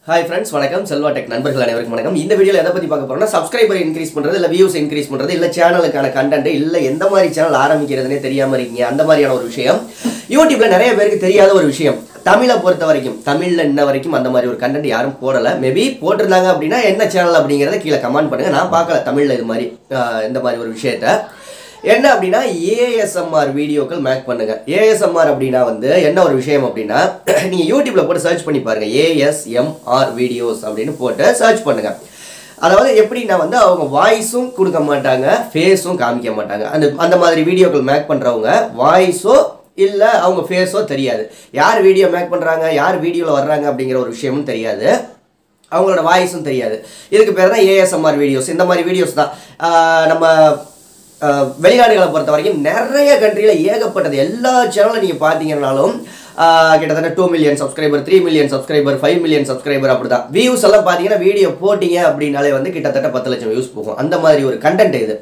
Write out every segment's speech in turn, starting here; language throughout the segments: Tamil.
ஹாய் ஃப்ரெண்ட்ஸ் வணக்கம் செல்வா டெக் நண்பர்கள் அனைவருக்கும் வணக்கம் இந்த வீடியோவில் எதை பற்றி பார்க்க போறோம்னா சப்ஸ்கிரைபர் இன்க்ரீஸ் பண்ணுறது இல்லை வியூஸ் இன்க்ரீஸ் பண்ணுறது இல்லை சேனலுக்கான கண்டென்ட் இல்லை எந்த மாதிரி சேனல் ஆரம்பிக்கிறதுனே தெரியாமல் இருக்கீங்க அந்த மாதிரியான ஒரு விஷயம் யூடியூப்ல நிறைய பேருக்கு தெரியாத ஒரு விஷயம் தமிழை பொறுத்த வரைக்கும் தமிழில் இன்ன வரைக்கும் அந்த மாதிரி ஒரு கண்டென்ட் யாரும் போடலை மேபி போட்டிருந்தாங்க அப்படின்னா என்ன சேனல் அப்படிங்கிறத கீழே கமெண்ட் பண்ணுங்க நான் பார்க்கல தமிழில் இது மாதிரி ஆஹ் இந்த மாதிரி ஒரு விஷயத்த என்ன அப்படின்னா ஏஎஸ்எம்ஆர் வீடியோக்கள் மேக் பண்ணுங்க ஏஎஸ்எம்ஆர் அப்படின்னா வந்து என்ன ஒரு விஷயம் அப்படின்னா நீங்க யூடியூப்ல போட்டு சர்ச் பண்ணி பாருங்க ஏஎஸ்எம்ஆர் வீடியோஸ் அப்படின்னு போட்டு சர்ச் பண்ணுங்க அதாவது எப்படின்னா வந்து அவங்க வாய்ஸும் கொடுக்க மாட்டாங்க ஃபேஸும் காமிக்க மாட்டாங்க அந்த அந்த மாதிரி வீடியோக்கள் மேக் பண்றவங்க வாய்ஸோ இல்லை அவங்க ஃபேஸோ தெரியாது யார் வீடியோ மேக் பண்ணுறாங்க யார் வீடியோவில் வர்றாங்க அப்படிங்கிற ஒரு விஷயமும் தெரியாது அவங்களோட வாய்ஸும் தெரியாது இதுக்கு பேர் தான் ஏஎஸ்எம்ஆர் வீடியோஸ் இந்த மாதிரி வீடியோஸ் தான் ஆஹ் நம்ம ஆஹ் வெளிநாடுகளை பொறுத்த வரைக்கும் நிறைய கண்ட்ரியில் ஏகப்பட்டது எல்லா சேனலும் நீங்கள் பார்த்தீங்கன்னாலும் ஆஹ் கிட்டத்தட்ட two million subscriber three million subscriber five million subscriber அப்படி தான் வியூஸ் எல்லாம் பார்த்தீங்கன்னா வீடியோ போட்டிங்க அப்படின்னாலே வந்து கிட்டத்தட்ட பத்து லட்சம் வியூஸ் போகும் அந்த மாதிரி ஒரு கண்டென்ட் இது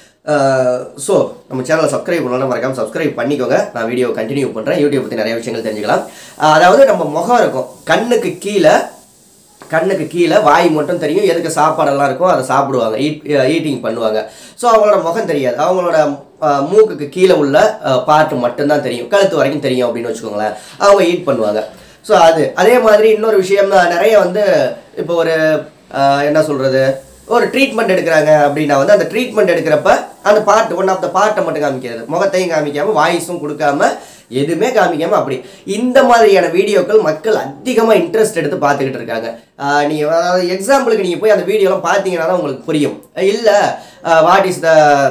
ஸோ நம்ம சேனலை சப்ஸ்கிரைப் பண்ணலாம் மறக்காம சப்ஸ்கிரைப் பண்ணிக்கோங்க நான் வீடியோ கண்டினியூ பண்ணுறேன் யூடியூப் பற்றி நிறைய விஷயங்கள் தெரிஞ்சுக்கலாம் ஆஹ் அதாவது நம்ம முகம் இருக்கும் கண்ணுக்கு கீழே கண்ணுக்கு கீழே வாய் மட்டும் தெரியும் எதுக்கு சாப்பாடெல்லாம் இருக்கும் அதை சாப்பிடுவாங்க ஈட் ஈட்டிங் பண்ணுவாங்க ஸோ அவங்களோட முகம் தெரியாது அவங்களோட அஹ், மூக்குக்கு கீழே உள்ள பார்ட் மட்டும்தான் தெரியும் கழுத்து வரைக்கும் தெரியும் அப்படின்னு வச்சுக்கோங்களேன் அவங்க ஈட் பண்ணுவாங்க ஸோ அது அதே மாதிரி இன்னொரு விஷயம் தான் நிறைய வந்து இப்போ ஒரு அஹ், என்ன சொல்கிறது ஒரு ட்ரீட்மெண்ட் எடுக்கிறாங்க அப்படின்னா வந்து அந்த ட்ரீட்மெண்ட் எடுக்கிறப்ப அந்த பார்ட் ஒன் ஆஃப் த பார்ட்டை மட்டும் காமிக்கிறது முகத்தையும் காமிக்காம வாய்ஸும் கொடுக்காம எதுவுமே காமிக்காம அப்படி இந்த மாதிரியான வீடியோக்கள் மக்கள் அதிகமாக இன்ட்ரெஸ்ட் எடுத்து பார்த்துக்கிட்டு இருக்காங்க ஆஹ் நீங்க அதாவது எக்ஸாம்பிளுக்கு நீங்கள் போய் அந்த வீடியோலாம் பார்த்தீங்கன்னா தான் உங்களுக்கு புரியும் இல்லை what is the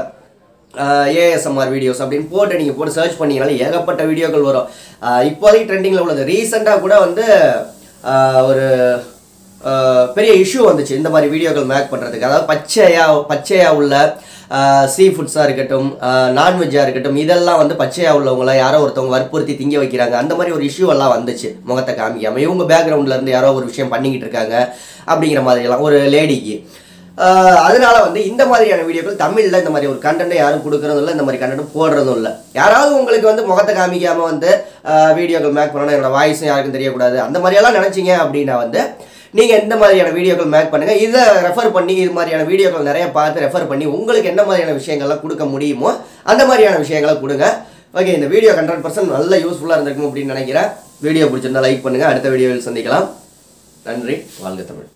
ASMR videos அப்படின்னு போட்டு நீங்கள் போட்டு சர்ச் பண்ணீங்கனாலே ஏகப்பட்ட வீடியோக்கள் வரும் ஆஹ் இப்போதைக்கு ட்ரெண்டிங்கில் உள்ளது ரீசெண்டாக கூட வந்து ஆஹ் ஒரு ஆஹ் பெரிய இஷ்யூ வந்துச்சு இந்த மாதிரி வீடியோக்கள் மேக் பண்ணுறதுக்கு அதாவது பச்சையாக பச்சையாக உள்ள சீ ஃபுட்ஸாக இருக்கட்டும் நான்வெஜ்ஜாக இருக்கட்டும் இதெல்லாம் வந்து பச்சையாக உள்ளவங்கள யாரோ ஒருத்தவங்க வற்புறுத்தி திங்க வைக்கிறாங்க அந்த மாதிரி ஒரு இஷ்யூ எல்லாம் வந்துச்சு முகத்தை காமிக்காமல் இவங்க பேக்ரவுண்டில் இருந்து யாரோ ஒரு விஷயம் பண்ணிக்கிட்டு இருக்காங்க அப்படிங்கிற மாதிரியெல்லாம் ஒரு லேடிக்கு ஆஹ் அதனால வந்து இந்த மாதிரியான வீடியோக்கள் தமிழில் இந்த மாதிரி ஒரு கண்டென்ட்டை யாரும் கொடுக்கறதும் இல்லை இந்த மாதிரி கண்டென்ட் போடுறதும் இல்லை யாராவது உங்களுக்கு வந்து முகத்தை காமிக்காமல் வந்து ஆஹ் வீடியோக்கள் மேக் பண்ணணும் என்னோட வாய்ஸும் யாருக்கும் தெரியக்கூடாது அந்த மாதிரியெல்லாம் நினச்சிங்க அப்படின்னா வந்து நீங்கள் எந்த மாதிரியான வீடியோக்கள் மேக் பண்ணுங்கள் இதை ரெஃபர் பண்ணி இது மாதிரியான வீடியோக்கள் நிறைய பார்த்து ரெஃபர் பண்ணி உங்களுக்கு என்ன மாதிரியான விஷயங்கள்லாம் கொடுக்க முடியுமோ அந்த மாதிரியான விஷயங்களை கொடுங்க ஓகே இந்த வீடியோ ஹண்ட்ரட் பர்சன்ட் நல்ல யூஸ்ஃபுல்லாக இருந்திருக்கும் அப்படின்னு நினைக்கிறேன் வீடியோ பிடிச்சிருந்தா லைக் பண்ணுங்கள் அடுத்த வீடியோவில் சந்திக்கலாம் நன்றி வாழ்க தமிழ்